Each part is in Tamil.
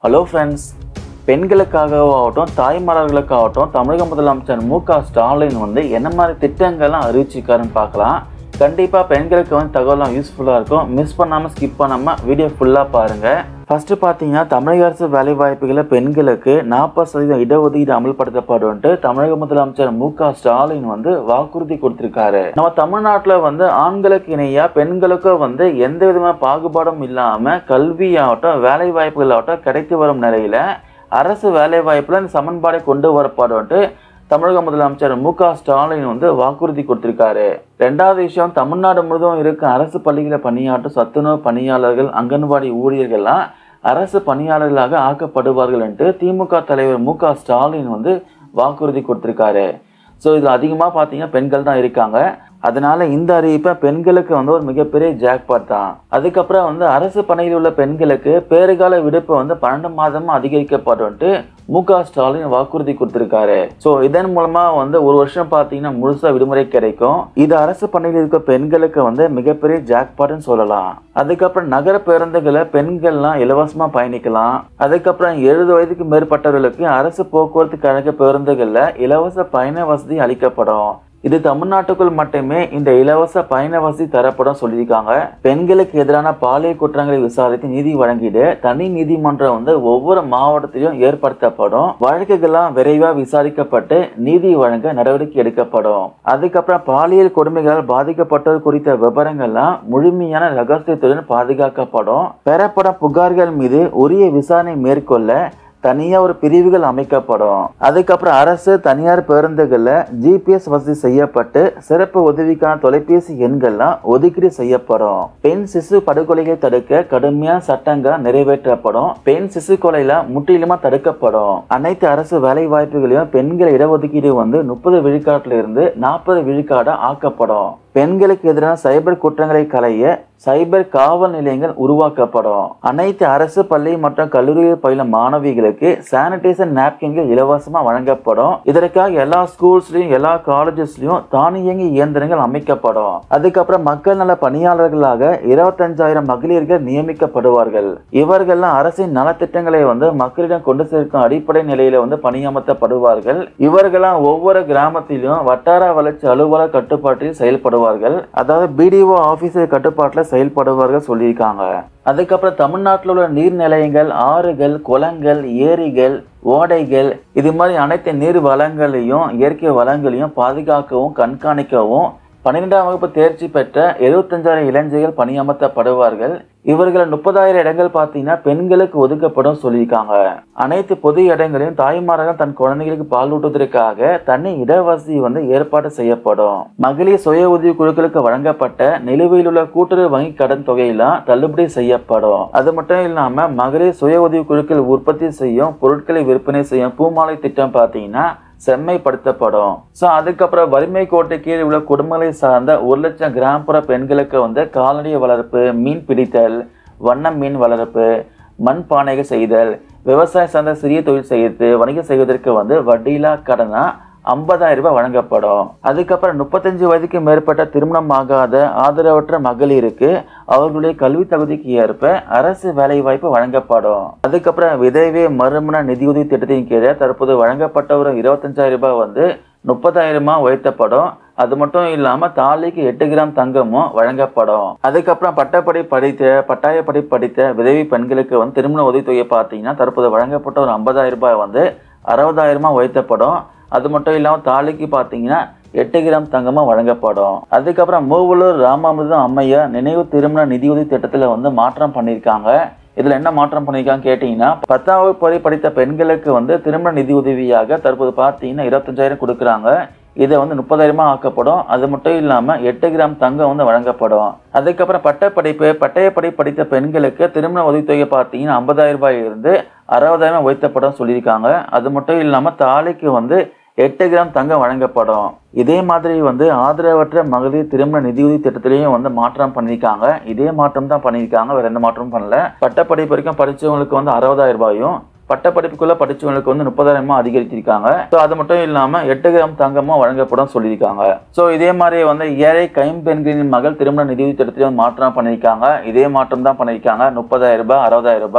ஹலோ ஃப்ரெண்ட்ஸ் பெண்களுக்காகவாகட்டும் தாய்மார்களுக்காகட்டும் தமிழக முதலமைச்சர் மு க ஸ்டாலின் வந்து என்ன மாதிரி திட்டங்கள்லாம் அறிவிச்சிருக்காருன்னு பார்க்கலாம் கண்டிப்பாக பெண்களுக்கு வந்து தகவலாம் யூஸ்ஃபுல்லாக இருக்கும் மிஸ் பண்ணாமல் ஸ்கிப் பண்ணாமல் வீடியோ ஃபுல்லாக பாருங்கள் ஃபஸ்ட்டு பார்த்தீங்கன்னா தமிழக அரசு வேலைவாய்ப்புகளை பெண்களுக்கு நாற்பது சதவீதம் இடஒதுக்கீடு அமல்படுத்தப்படும்ட்டு தமிழக முதலமைச்சர் மு க ஸ்டாலின் வந்து வாக்குறுதி கொடுத்திருக்காரு நம்ம தமிழ்நாட்டில் வந்து ஆண்களுக்கு இணையா பெண்களுக்கும் வந்து எந்த விதமான பாகுபாடும் இல்லாமல் கல்வியாகட்டும் வேலை வாய்ப்புகளாகட்டும் கிடைத்து வரும் நிலையில அரசு வேலை வாய்ப்புல இந்த சமன்பாடை கொண்டு வரப்படும்ட்டு தமிழக முதலமைச்சர் மு க ஸ்டாலின் வந்து வாக்குறுதி கொடுத்திருக்காரு ரெண்டாவது விஷயம் தமிழ்நாடு முழுவதும் இருக்க அரசு பள்ளிகளை பணியாற்றும் சத்துணவு பணியாளர்கள் அங்கன்வாடி ஊழியர்கள்லாம் அரசு பணியாளர்களாக ஆக்கப்படுவார்கள் என்று திமுக தலைவர் மு க ஸ்டாலின் வந்து வாக்குறுதி கொடுத்திருக்காரு ஸோ இதில் அதிகமாக பார்த்தீங்கன்னா பெண்கள் தான் இருக்காங்க அதனால இந்த அறிவிப்பை பெண்களுக்கு வந்து ஒரு மிகப்பெரிய ஜாக்பாட் தான் அதுக்கப்புறம் வந்து அரசு பணியில் உள்ள பெண்களுக்கு பேறுகால விடுப்பு வந்து பன்னெண்டு மாதமா அதிகரிக்கப்படும் மு க ஸ்டாலின் வாக்குறுதி கொடுத்திருக்காரு ஸோ இதன் மூலமா வந்து ஒரு வருஷம் பார்த்தீங்கன்னா முழுசா விடுமுறை கிடைக்கும் இது அரசு பணியில் இருக்க பெண்களுக்கு வந்து மிகப்பெரிய ஜாக்பாட்னு சொல்லலாம் அதுக்கப்புறம் நகர பேருந்துகளை பெண்கள்லாம் இலவசமா பயணிக்கலாம் அதுக்கப்புறம் எழுபது வயதுக்கு மேற்பட்டவர்களுக்கு அரசு போக்குவரத்து கழக பேருந்துகள்ல இலவச பயண வசதி அளிக்கப்படும் இது தமிழ்நாட்டுக்குள் மட்டுமே இந்த இலவச பயண வசதி தரப்படும் சொல்லியிருக்காங்க பெண்களுக்கு எதிரான பாலியல் குற்றங்களை விசாரித்து நீதி வழங்கிட தனி நீதிமன்றம் வந்து ஒவ்வொரு மாவட்டத்திலும் ஏற்படுத்தப்படும் வழக்குகள்லாம் விரைவா விசாரிக்கப்பட்டு நீதி வழங்க நடவடிக்கை எடுக்கப்படும் அதுக்கப்புறம் பாலியல் கொடுமைகளால் பாதிக்கப்பட்டோர் குறித்த விவரங்கள்லாம் முழுமையான ரகசியத்துடன் பாதுகாக்கப்படும் பெறப்படும் புகார்கள் மீது உரிய விசாரணை மேற்கொள்ள தனியாக ஒரு பிரிவுகள் அமைக்கப்படும் அதுக்கப்புறம் அரசு தனியார் பேருந்துகளில் ஜிபிஎஸ் வசதி செய்யப்பட்டு சிறப்பு உதவிக்கான தொலைபேசி எண்கள்லாம் ஒதுக்கீடு செய்யப்படும் பெண் சிசு படுகொலைகளை தடுக்க கடுமையான சட்டங்கள் நிறைவேற்றப்படும் பெண் சிசு கொலையில முற்றிலுமா தடுக்கப்படும் அனைத்து அரசு வேலை வாய்ப்புகளையும் பெண்கள் இடஒதுக்கீடு வந்து முப்பது விழுக்காட்டில இருந்து நாற்பது விழுக்காடு ஆக்கப்படும் பெண்களுக்கு எதிரான சைபர் குற்றங்களை களைய சைபர் காவல் நிலையங்கள் உருவாக்கப்படும் அனைத்து அரசு பள்ளி மற்றும் கல்லூரியில் பயிலும் மாணவிகளுக்கு சானிடைசர் நாப்கின்கள் இலவசமா வழங்கப்படும் இதற்காக எல்லா ஸ்கூல்ஸ்லயும் எல்லா காலேஜஸ்லயும் தானியங்கி இயந்திரங்கள் அமைக்கப்படும் அதுக்கப்புறம் மக்கள் நல பணியாளர்களாக இருபத்தஞ்சாயிரம் மகளிர்கள் நியமிக்கப்படுவார்கள் இவர்கள்லாம் அரசின் நலத்திட்டங்களை வந்து மக்களிடம் கொண்டு சேர்க்கும் அடிப்படை நிலையில வந்து பணியமர்த்தப்படுவார்கள் இவர்களாம் ஒவ்வொரு கிராமத்திலும் வட்டார வளர்ச்சி அலுவலர் கட்டுப்பாட்டில் செயல்படுவார்கள் அதாவது பிடிஓ ஆபீசர் கட்டுப்பாட்டில் செயல்படுவார்கள் சொல்லியிருக்காங்க அதுக்கப்புறம் தமிழ்நாட்டில் உள்ள நீர்நிலையங்கள் ஆறுகள் குளங்கள் ஏரிகள் ஓடைகள் இது மாதிரி அனைத்து நீர் வளங்களையும் இயற்கை வளங்களையும் பாதுகாக்கவும் கண்காணிக்கவும் பன்னிரெண்டாம் வகுப்பு தேர்ச்சி பெற்ற எழுபத்தஞ்சாயிரம் இளைஞர்கள் பணியமர்த்தப்படுவார்கள் இவர்கள் முப்பதாயிரம் இடங்கள் பார்த்தீங்கன்னா பெண்களுக்கு ஒதுக்கப்படும் சொல்லியிருக்காங்க அனைத்து பொது இடங்களையும் தாய்மார்கள் தன் குழந்தைகளுக்கு பால் ஊட்டுவதற்காக தனி இடவசதி வந்து ஏற்பாடு செய்யப்படும் மகளிர் சுய உதவி குழுக்களுக்கு வழங்கப்பட்ட நிலுவையில் உள்ள கூட்டுறவு வங்கி கடன் தொகையெல்லாம் தள்ளுபடி செய்யப்படும் அது மட்டும் இல்லாம மகளிர் சுய உதவி குழுக்கள் உற்பத்தி செய்யும் பொருட்களை விற்பனை செய்யும் பூமாலை திட்டம் பார்த்தீங்கன்னா செம்மைப்படுத்தப்படும் ஸோ அதுக்கப்புறம் வறுமை கோட்டை கீழே உள்ள குடும்பங்களை சார்ந்த ஒரு லட்சம் கிராமப்புற பெண்களுக்கு வந்து கால்நடை வளர்ப்பு மீன் பிடித்தல் வண்ண மீன் வளர்ப்பு மண் பானைகள் செய்தல் விவசாயம் சார்ந்த சிறிய தொழில் செய்து வணிகம் செய்வதற்கு வந்து வட்டியில்லா கடனா ஐம்பதாயிரம் ரூபாய் வழங்கப்படும் அதுக்கப்புறம் முப்பத்தஞ்சு வயதுக்கு மேற்பட்ட திருமணம் ஆகாத ஆதரவற்ற மகளிருக்கு அவர்களுடைய கல்வி தகுதிக்கு ஏற்ப அரசு வேலை வாய்ப்பு வழங்கப்படும் அதுக்கப்புறம் விதவை மறுமண நிதியுதவி திட்டத்தின் கீழே தற்போது வழங்கப்பட்ட ஒரு இருபத்தஞ்சாயிரம் ரூபாய் வந்து முப்பதாயிரமா உயர்த்தப்படும் அது மட்டும் இல்லாம தாலிக்கு எட்டு கிராம் தங்கமும் வழங்கப்படும் அதுக்கப்புறம் பட்டப்படி படித்த பட்டாயப்படி படித்த விதவி பெண்களுக்கு வந்து திருமண உதவித்தொகை பார்த்தீங்கன்னா தற்போது வழங்கப்பட்ட ஒரு ஐம்பதாயிரம் ரூபாய் வந்து அறுபதாயிரமா உயர்த்தப்படும் அது மட்டும் இல்லாமல் தாலிக்கு பார்த்தீங்கன்னா எட்டு கிராம் தங்கமாக வழங்கப்படும் அதுக்கப்புறம் மூவலூர் ராமாமிர்தம் அம்மையா நினைவு திருமண நிதியுதவி திட்டத்தில் வந்து மாற்றம் பண்ணியிருக்காங்க இதில் என்ன மாற்றம் பண்ணியிருக்காங்க கேட்டிங்கன்னா பத்தாம் வகுப்பு வரை படித்த பெண்களுக்கு வந்து திருமண நிதி உதவியாக தற்போது பார்த்தீங்கன்னா இருபத்தஞ்சாயிரம் கொடுக்குறாங்க இதை வந்து முப்பதாயிரமா ஆக்கப்படும் அது மட்டும் இல்லாமல் எட்டு கிராம் தங்கம் வந்து வழங்கப்படும் அதுக்கப்புறம் பட்டப்படிப்பு பட்டயப்படி படித்த பெண்களுக்கு திருமண உதவித்தொகை பார்த்தீங்கன்னா ஐம்பதாயிரம் ரூபாய் இருந்து அறுபதாயிரம் உயர்த்தப்படும் சொல்லியிருக்காங்க அது மட்டும் இல்லாமல் தாலிக்கு வந்து எட்டு கிராம் தங்கம் வழங்கப்படும் இதே மாதிரி வந்து ஆதரவற்ற மகளிர் திருமண நிதியுதவி திட்டத்திலையும் வந்து மாற்றம் பண்ணியிருக்காங்க இதே மாற்றம் தான் பண்ணியிருக்காங்க வேற எந்த மாற்றமும் பண்ணல பட்டப்படிப்பு வரைக்கும் படிச்சவங்களுக்கு வந்து அறுபதாயிரம் ரூபாயும் பட்டப்படிப்புக்குள்ள படிச்சவங்களுக்கு வந்து முப்பதாயிரமா அதிகரிச்சிருக்காங்க ஸோ அது மட்டும் இல்லாம எட்டு கிராம் தங்கமும் வழங்கப்படும் சொல்லியிருக்காங்க ஸோ இதே மாதிரி வந்து ஏழை கைம்பெண்களின் மகள் திருமண நிதி திட்டத்திலும் மாற்றம் பண்ணியிருக்காங்க இதே மாற்றம் தான் பண்ணியிருக்காங்க முப்பதாயிரம் ரூபாய் அறுபதாயிரம் ரூபாய்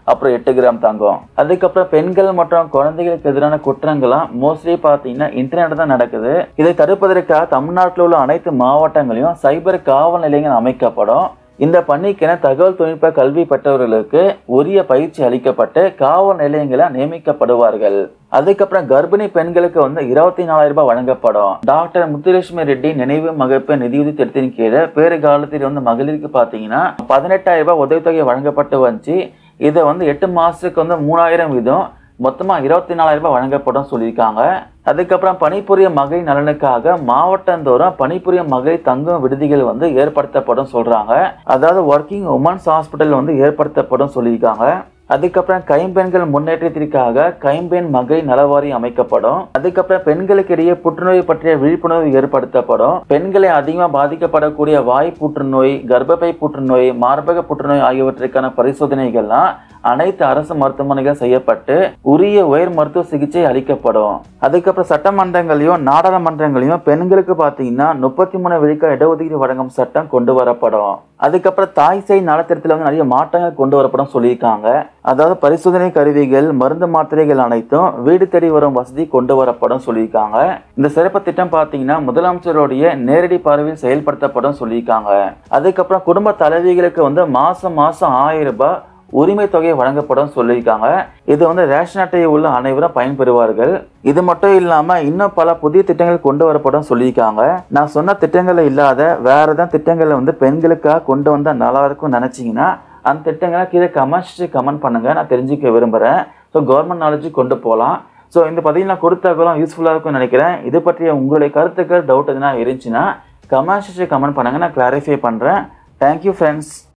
அப்புறம் எட்டு கிராம் தங்கம் அதுக்கப்புறம் பெண்கள் மற்றும் குழந்தைகளுக்கு எதிரான குற்றங்கள்லாம் மோஸ்ட்லி பார்த்தீங்கன்னா இன்டர்நெட் தான் நடக்குது இதை தடுப்பதற்காக தமிழ்நாட்டில் உள்ள அனைத்து மாவட்டங்களையும் சைபர் காவல் நிலையங்கள் அமைக்கப்படும் இந்த பணிக்கென தகவல் தொழில்நுட்ப கல்வி பெற்றவர்களுக்கு உரிய பயிற்சி அளிக்கப்பட்டு காவல் நிலையங்கள நியமிக்கப்படுவார்கள் அதுக்கப்புறம் கர்ப்பிணி பெண்களுக்கு வந்து இருபத்தி நாலாயிரம் ரூபாய் வழங்கப்படும் டாக்டர் முத்துலட்சுமி ரெட்டி நினைவு மகப்ப நிதியுதவி திட்டத்தின் கீழே பேறு காலத்தில் வந்து மகளிருக்கு பார்த்தீங்கன்னா பதினெட்டாயிரம் ரூபாய் உதவித்தொகை வழங்கப்பட்டு வந்துச்சு இதை வந்து எட்டு மாசத்துக்கு வந்து மூணாயிரம் வீதம் மொத்தமாக இருபத்தி நாலாயிரம் ரூபாய் வழங்கப்படும் சொல்லியிருக்காங்க அதுக்கப்புறம் பணிபுரிய மகளிர் நலனுக்காக மாவட்டந்தோறும் பணிபுரிய மகளிர் தங்கும் விடுதிகள் வந்து ஏற்படுத்தப்படும் சொல்றாங்க அதாவது ஒர்க்கிங் உமன்ஸ் ஹாஸ்பிட்டல் வந்து ஏற்படுத்தப்படும் சொல்லியிருக்காங்க அதுக்கப்புறம் கைம்பெண்கள் முன்னேற்றத்திற்காக கைம்பெண் மகளிர் நலவாரி அமைக்கப்படும் அதுக்கப்புறம் பெண்களுக்கு இடையே புற்றுநோய் பற்றிய விழிப்புணர்வு ஏற்படுத்தப்படும் பெண்களை அதிகமாக பாதிக்கப்படக்கூடிய வாய் புற்றுநோய் கர்ப்பப்பை புற்றுநோய் மார்பக புற்றுநோய் ஆகியவற்றிற்கான பரிசோதனைகள்லாம் அனைத்து அரசு மருத்துவமனைகள் செய்யப்பட்டு உரிய உயர் மருத்துவ சிகிச்சை அளிக்கப்படும் அதுக்கப்புறம் சட்டமன்றங்களையும் நாடாளுமன்றங்களையும் பெண்களுக்கு பார்த்தீங்கன்னா முப்பத்தி மூணு விழுக்காடு இடஒதுக்கீடு வழங்கும் சட்டம் கொண்டு வரப்படும் அதுக்கப்புறம் தாய் சேய் நலத்திட்டத்தில் வந்து நிறைய மாற்றங்கள் கொண்டு வரப்படும் சொல்லியிருக்காங்க அதாவது பரிசோதனை கருவிகள் மருந்து மாத்திரைகள் அனைத்தும் வீடு தேடி வரும் வசதி கொண்டு வரப்படும் சொல்லியிருக்காங்க இந்த சிறப்பு திட்டம் பார்த்தீங்கன்னா முதலமைச்சருடைய நேரடி பார்வையில் செயல்படுத்தப்படும் சொல்லியிருக்காங்க அதுக்கப்புறம் குடும்ப தலைவிகளுக்கு வந்து மாசம் மாசம் ஆயிரம் ரூபாய் உரிமை தொகை வழங்கப்படும் சொல்லியிருக்காங்க இது வந்து ரேஷன் அட்டை உள்ள அனைவரும் பயன்பெறுவார்கள் இது மட்டும் இல்லாம இன்னும் பல புதிய திட்டங்கள் கொண்டு வரப்படும் சொல்லியிருக்காங்க நான் சொன்ன திட்டங்கள் இல்லாத வேற ஏதாவது திட்டங்களை வந்து பெண்களுக்காக கொண்டு வந்தா நல்லா இருக்கும் நினைச்சீங்கன்னா அந்த திட்டங்களை கீழே கமெண்ட்ஸ் கமெண்ட் பண்ணுங்க நான் தெரிஞ்சுக்க விரும்புகிறேன் ஸோ கவர்மெண்ட் நாலேஜ் கொண்டு போகலாம் ஸோ இந்த பதிவு நான் கொடுத்த தகவலும் யூஸ்ஃபுல்லாக இருக்கும்னு நினைக்கிறேன் இது பற்றிய உங்களுடைய கருத்துக்கள் டவுட் எதுனா இருந்துச்சுன்னா கமெண்ட் கமெண்ட் பண்ணுங்க நான் கிளாரிஃபை பண்ணுறேன் தேங்க்யூ ஃப்ரெண்ட்ஸ்